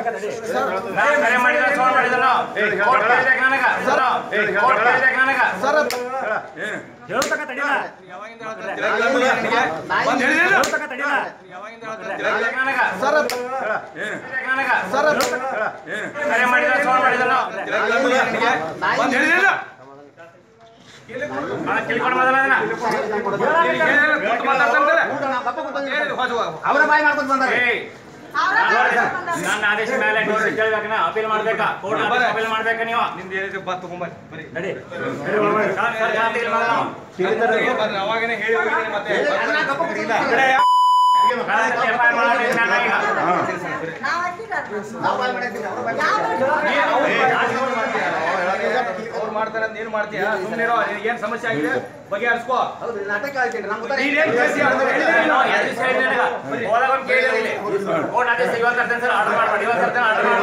ನಾನು ಕರೆ ಮಾಡಿದ್ರೆ ಫೋನ್ ಮಾಡಿದ್ರು ಕೋರ್ಟ್ ಕೇಳಿದಾಗ ನನಗ ಕೋರ್ಟ್ ಕೇಳಿದಾಗ ನನಗ ಹೇಳ್ತಕ್ಕ ತಡಿಲ ಬಂದ್ ಹೇಳಿದಿಲ್ಲ? ಹೇಳ್ತಕ್ಕ ತಡಿಲ ಕೇಳಿದಾಗ ನನಗ ಕೇಳಿದಾಗ ನನಗ ಕರೆ ಮಾಡಿದ್ರೆ ಫೋನ್ ಮಾಡಿದ್ರು ಬಂದ್ ಹೇಳಿದಿಲ್ಲ? ನಾನು ತಿಳ್ಕೊಂಡು ಬಂದಲ್ಲ ಅದನ್ನ ಈಗ ಏನಿಲ್ಲ, ಕೂತು ಮಾತಾಡ್ತಾನಂತಲ್ಲ? ಏನಿದು ಹೊಸ ಹೋಗು. ಅವರ ಬಾಯಿ ಮಾಡ್ಕೊಂಡು ಬಂದಾರೆ ಏಯ್ ನನ್ನ ಆದೇಶ ಮೇಲೆ ನೋಟಿಸ್ ಕೇಳ್ಬೇಕನ ಅಪೀಲ್ ಮಾಡ್ಬೇಕಾ ಕೋರ್ಟ್ ಆದೇಶ ಅಪೀಲ್ ಮಾಡ್ಬೇಕಾ ನೀವು ನಿಂದು ಏನಿದೆ ಬಾ ತಗೊಂಬರ್ರಿ, ಬರ್ರಿ. ನಡಿ ಸರ್, ಸರ್, ಜಾತಿ ಇಲ್ಲ ಮೊದಲು. ಬರ್ರಿ, ಅವಾಗನೇ ಹೇಳಿ ಹೋಗಿದ್ದೀನಿ ಮತ್ತೆ. ಕಳೆದ FIR ಮಾಡೋದು ನನ್ನ ಈಗ. ನಾವು ಬಾಯಿ ಮಾಡಿದ್ದೀವಿ ಅವರ ಬಾಯಿ ಅವ್ರು ಮಾಡ್ತಾರೆ ಅಂತ ನೀನು ಮಾಡ್ತೀಯಾ ಸುಮ್ಮನೆ ಏನ್ ಸಮಸ್ಯೆ ಆಗಿದೆ ಬಗೆಹರಿಸ್ಕೋ ಹೌದು ನಾಟಕ ಹೇಳ್ತೀನಿ ನಮ್ಗೆ ಗೊತ್ತಾಗಿದೆ. ನೀನೇನ್ ಕೇಳ್ತೀಯ ಅಂತ ಹೇಳಿದ್ರೆ ನಾನು ಎದುರಿಸಿ ಹೇಳಿದೆ ನನಗ. ಹೋದಾಗ ಒಂದು ಕೇಳಿದೆ ಇಲ್ಲಿ. ಕೋರ್ಟ್ ಆದೇಶ ಇವತ್ತು ತರ್ತೇನೆ ಸರ್ ಆರ್ಡರ್ ಮಾಡ್ಬೇಡಿ ಇವತ್ತು ತರ್ತೇನೆ ಆರ್ಡರ್